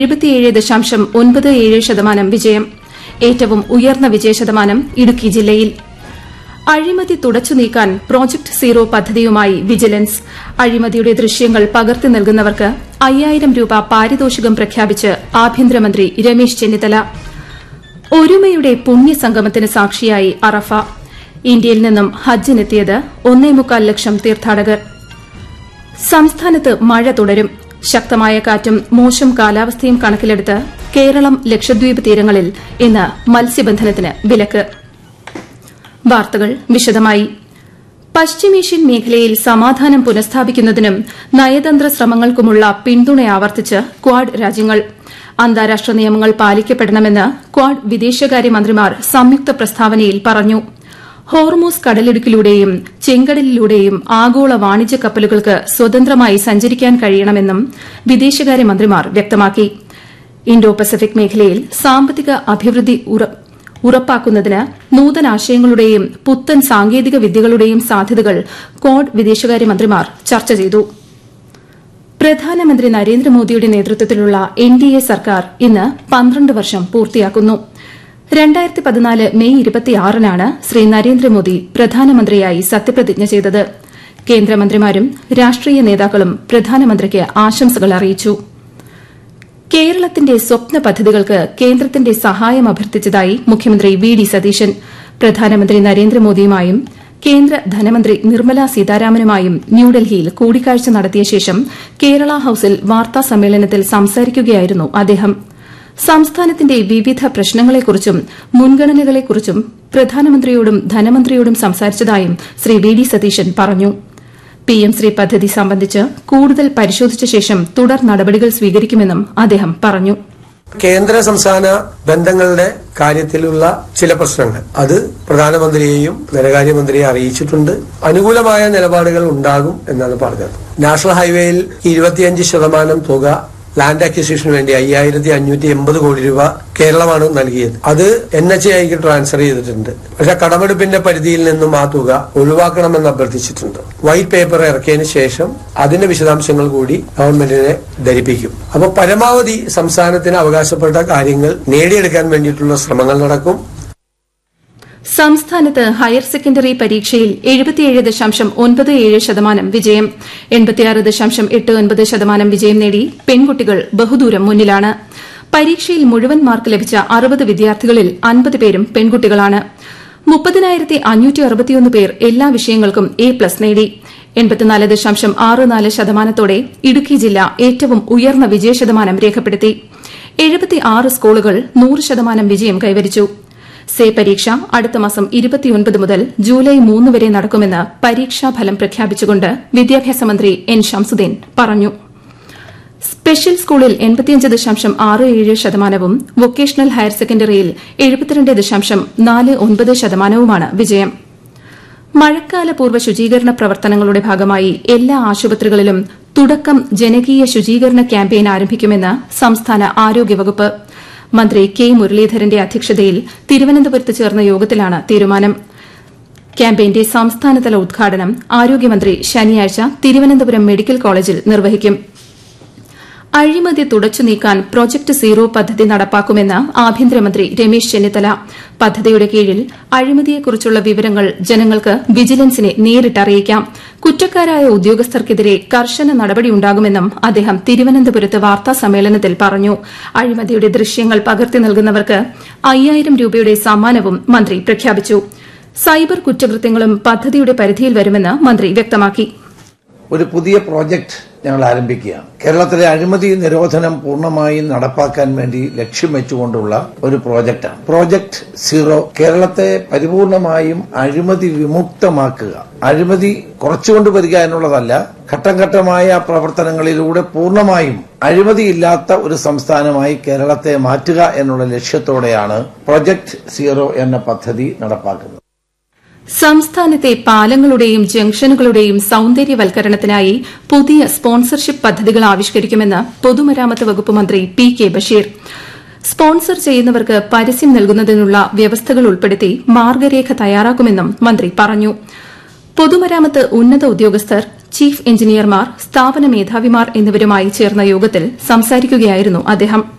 എഴുപത്തിയേഴ് ദശാംശം ഒൻപത് ഏഴ് ശതമാനം വിജയം ഏറ്റവും ഉയർന്ന വിജയശതമാനം ഇടുക്കി ജില്ലയിൽ അഴിമതി തുടച്ചു നീക്കാൻ പ്രോജക്ട് സീറോ പദ്ധതിയുമായി വിജിലൻസ് അഴിമതിയുടെ ദൃശ്യങ്ങൾ പകർത്തി നൽകുന്നവർക്ക് അയ്യായിരം രൂപ പാരിതോഷികം പ്രഖ്യാപിച്ച് ആഭ്യന്തരമന്ത്രി രമേശ് ചെന്നിത്തല ഒരുമയുടെ പുണ്യസംഗമത്തിന് സാക്ഷിയായി അറഫ ഇന്ത്യയിൽ നിന്നും ഹജ്ജിനെത്തിയത് ഒന്നേമുക്കാൽ ലക്ഷം തീർത്ഥാടകർ സംസ്ഥാനത്ത് മഴ തുടരും ശക്തമായ കാറ്റും മോശം കാലാവസ്ഥയും കണക്കിലെടുത്ത് കേരളം ലക്ഷദ്വീപ് തീരങ്ങളിൽ ഇന്ന് മത്സ്യബന്ധനത്തിന് വിലക്ക് വാർത്തകൾ വിശദമായി പശ്ചിമേഷ്യൻ മേഖലയിൽ സമാധാനം പുനഃസ്ഥാപിക്കുന്നതിനും നയതന്ത്ര ശ്രമങ്ങൾക്കുമുള്ള പിന്തുണ ആവർത്തിച്ച് ക്വാഡ് രാജ്യങ്ങൾ അന്താരാഷ്ട്ര നിയമങ്ങൾ പാലിക്കപ്പെടണമെന്ന് ക്വാഡ് വിദേശകാര്യമന്ത്രിമാർ സംയുക്ത പ്രസ്താവനയിൽ പറഞ്ഞു ഹോർമൂസ് കടലിടുക്കിലൂടെയും ചെങ്കടലിലൂടെയും ആഗോള വാണിജ്യ കപ്പലുകൾക്ക് സ്വതന്ത്രമായി സഞ്ചരിക്കാൻ കഴിയണമെന്നും വിദേശകാര്യമന്ത്രിമാർ വ്യക്തമാക്കി ഇന്തോ പസഫിക് മേഖലയിൽ സാമ്പത്തിക അഭിവൃദ്ധി ഉറപ്പാക്കുന്നതിന് നൂതനാശയങ്ങളുടെയും പുത്തൻ സാങ്കേതിക വിദ്യകളുടെയും സാധ്യതകൾ ക്വാഡ് വിദേശകാര്യമന്ത്രിമാർ ചർച്ച ചെയ്തു പ്രധാനമന്ത്രി നരേന്ദ്രമോദിയുടെ നേതൃത്വത്തിലുള്ള എൻ ഡി എ സർക്കാർ ഇന്ന് പന്ത്രണ്ട് വർഷം പൂർത്തിയാക്കുന്നു രണ്ടായിരത്തി പതിനാല് മെയ് ഇരുപത്തിയാറിനാണ് ശ്രീ നരേന്ദ്രമോദി പ്രധാനമന്ത്രിയായി സത്യപ്രതിജ്ഞ ചെയ്തത് കേന്ദ്രമന്ത്രിമാരും രാഷ്ട്രീയ നേതാക്കളും പ്രധാനമന്ത്രിക്ക് ആശംസകൾ അറിയിച്ചു കേരളത്തിന്റെ സ്വപ്ന പദ്ധതികൾക്ക് കേന്ദ്രത്തിന്റെ സഹായം അഭ്യർത്ഥിച്ചതായി മുഖ്യമന്ത്രി വി ഡി സതീശൻ പ്രധാനമന്ത്രി നരേന്ദ്രമോദിയുമായും കേന്ദ്ര ധനമന്ത്രി നിർമ്മല സീതാരാമനുമായും ന്യൂഡൽഹിയിൽ കൂടിക്കാഴ്ച നടത്തിയ ശേഷം കേരള ഹൌസിൽ വാർത്താ സമ്മേളനത്തിൽ സംസാരിക്കുകയായിരുന്നു അദ്ദേഹം സംസ്ഥാനത്തിന്റെ വിവിധ പ്രശ്നങ്ങളെക്കുറിച്ചും മുൻഗണനകളെക്കുറിച്ചും പ്രധാനമന്ത്രിയോടും ധനമന്ത്രിയോടും സംസാരിച്ചതായും ശ്രീ വി ഡി സതീശൻ പറഞ്ഞു പിഎം ശ്രീ പദ്ധതി സംബന്ധിച്ച് കൂടുതൽ പരിശോധിച്ച ശേഷം തുടർ നടപടികൾ സ്വീകരിക്കുമെന്നും അദ്ദേഹം പറഞ്ഞു കേന്ദ്ര സംസ്ഥാന ബന്ധങ്ങളുടെ കാര്യത്തിലുള്ള ചില പ്രശ്നങ്ങൾ അത് പ്രധാനമന്ത്രിയെയും ധനകാര്യമന്ത്രിയെ അറിയിച്ചിട്ടുണ്ട് അനുകൂലമായ നിലപാടുകൾ ഉണ്ടാകും എന്നാണ് പറഞ്ഞത് നാഷണൽ ഹൈവേയിൽ ഇരുപത്തിയഞ്ച് ശതമാനം തുക ലാൻഡ് അക്വിസിഷന് വേണ്ടി അയ്യായിരത്തി അഞ്ഞൂറ്റി എൺപത് കോടി രൂപ കേരളമാണ് നൽകിയത് അത് എൻ എച്ച് ഐക്ക് ട്രാൻസ്ഫർ ചെയ്തിട്ടുണ്ട് പക്ഷെ കടമെടുപ്പിന്റെ പരിധിയിൽ നിന്നും ആ തുക ഒഴിവാക്കണമെന്ന് അഭ്യർത്ഥിച്ചിട്ടുണ്ട് വൈറ്റ് പേപ്പർ ഇറക്കിയതിന് ശേഷം അതിന്റെ വിശദാംശങ്ങൾ കൂടി ഗവൺമെന്റിനെ ധരിപ്പിക്കും അപ്പൊ പരമാവധി സംസ്ഥാനത്തിന് അവകാശപ്പെട്ട കാര്യങ്ങൾ നേടിയെടുക്കാൻ വേണ്ടിയിട്ടുള്ള ശ്രമങ്ങൾ നടക്കും സംസ്ഥാനത്ത് ഹയർ സെക്കൻഡറി പരീക്ഷയിൽ എഴുപത്തിയേഴ് ദശാംശം ഒൻപത് ഏഴ് ശതമാനം വിജയം എൺപത്തിയാറ് ദശാംശം എട്ട് ഒൻപത് ശതമാനം വിജയം നേടി പെൺകുട്ടികൾ ബഹുദൂരം മുന്നിലാണ് പരീക്ഷയിൽ മുഴുവൻ മാർക്ക് ലഭിച്ച അറുപത് വിദ്യാർത്ഥികളിൽ അൻപത് പേരും പെൺകുട്ടികളാണ് മുപ്പതിനായിരത്തി അഞ്ഞൂറ്റി അറുപത്തിയൊന്ന് പേർ എല്ലാ വിഷയങ്ങൾക്കും എ പ്ലസ് നേടി എൺപത്തിനാല് ദശാംശം ആറ് നാല് ശതമാനത്തോടെ ഇടുക്കി ജില്ല ഏറ്റവും ഉയർന്ന വിജയശതമാനം രേഖപ്പെടുത്തി എഴുപത്തിയാറ് സ്കൂളുകൾ നൂറ് ശതമാനം വിജയം കൈവരിച്ചു സേ പരീക്ഷ അടുത്ത മാസം ഇരുപത്തിയൊൻപത് മുതൽ ജൂലൈ മൂന്ന് വരെ നടക്കുമെന്ന് പരീക്ഷാഫലം പ്രഖ്യാപിച്ചുകൊണ്ട് വിദ്യാഭ്യാസ മന്ത്രി എൻ ഷംസുദ്ദീൻ പറഞ്ഞു സ്പെഷ്യൽ സ്കൂളിൽ എൺപത്തിയഞ്ച് ദശാംശം ആറ് ഏഴ് ശതമാനവും വൊക്കേഷണൽ ഹയർ സെക്കൻഡറിയിൽ എഴുപത്തിരണ്ട് ദശാംശം നാല് ഒൻപത് ശതമാനവുമാണ് വിജയം മഴക്കാല പൂർവ്വ ശുചീകരണ പ്രവർത്തനങ്ങളുടെ ഭാഗമായി എല്ലാ ആശുപത്രികളിലും തുടക്കം ജനകീയ ശുചീകരണ ക്യാമ്പയിൻ ആരംഭിക്കുമെന്ന് സംസ്ഥാന ആരോഗ്യവകുപ്പ് മന്ത്രി കെ മുരളീധരന്റെ അധ്യക്ഷതയിൽ തിരുവനന്തപുരത്ത് ചേർന്ന യോഗത്തിലാണ് തീരുമാനം ക്യാമ്പയിന്റെ സംസ്ഥാനതല ഉദ്ഘാടനം ആരോഗ്യമന്ത്രി ശനിയാഴ്ച തിരുവനന്തപുരം മെഡിക്കൽ കോളേജിൽ നിർവഹിക്കും അഴിമതി തുടച്ചു നീക്കാൻ പ്രൊജക്ട് സീറോ പദ്ധതി നടപ്പാക്കുമെന്ന് ആഭ്യന്തരമന്ത്രി രമേശ് ചെന്നിത്തല പദ്ധതിയുടെ കീഴിൽ അഴിമതിയെക്കുറിച്ചുള്ള വിവരങ്ങൾ ജനങ്ങൾക്ക് വിജിലൻസിനെ നേരിട്ടറിയിക്കാം കുറ്റക്കാരായ ഉദ്യോഗസ്ഥർക്കെതിരെ കർശന നടപടിയുണ്ടാകുമെന്നും അദ്ദേഹം തിരുവനന്തപുരത്ത് വാർത്താ സമ്മേളനത്തിൽ പറഞ്ഞു അഴിമതിയുടെ ദൃശ്യങ്ങൾ പകർത്തി നൽകുന്നവർക്ക് അയ്യായിരം രൂപയുടെ സമ്മാനവും മന്ത്രി പ്രഖ്യാപിച്ചു സൈബർ കുറ്റകൃത്യങ്ങളും പദ്ധതിയുടെ പരിധിയിൽ വരുമെന്ന് മന്ത്രി വ്യക്തമാക്കി ഒരു പുതിയ പ്രോജക്ട് ഞങ്ങൾ ആരംഭിക്കുകയാണ് കേരളത്തിലെ അഴിമതി നിരോധനം പൂർണ്ണമായും നടപ്പാക്കാൻ വേണ്ടി ലക്ഷ്യം വെച്ചുകൊണ്ടുള്ള ഒരു പ്രോജക്റ്റാണ് പ്രോജക്ട് സീറോ കേരളത്തെ പരിപൂർണമായും അഴിമതി വിമുക്തമാക്കുക അഴിമതി കുറച്ചുകൊണ്ട് വരിക എന്നുള്ളതല്ല ഘട്ടം ഘട്ടമായ പ്രവർത്തനങ്ങളിലൂടെ പൂർണ്ണമായും അഴിമതിയില്ലാത്ത ഒരു സംസ്ഥാനമായി കേരളത്തെ മാറ്റുക എന്നുള്ള ലക്ഷ്യത്തോടെയാണ് പ്രോജക്ട് സീറോ എന്ന പദ്ധതി നടപ്പാക്കുന്നത് സംസ്ഥാനത്തെ പാലങ്ങളുടെയും ജംഗ്ഷനുകളുടെയും സൌന്ദര്യവൽക്കരണത്തിനായി പുതിയ സ്പോൺസർഷിപ്പ് പദ്ധതികൾ ആവിഷ്കരിക്കുമെന്ന് പൊതുമരാമത്ത് വകുപ്പ് മന്ത്രി പി കെ ബഷീർ സ്പോൺസർ ചെയ്യുന്നവർക്ക് പരസ്യം നൽകുന്നതിനുള്ള വ്യവസ്ഥകൾ ഉൾപ്പെടുത്തി മാർഗരേഖ തയ്യാറാക്കുമെന്നും മന്ത്രി പറഞ്ഞു പൊതുമരാമത്ത് ഉന്നത ഉദ്യോഗസ്ഥർ ചീഫ് എഞ്ചിനീയർമാർ സ്ഥാപന മേധാവിമാർ എന്നിവരുമായി ചേർന്ന യോഗത്തിൽ സംസാരിക്കുകയായിരുന്നു അദ്ദേഹം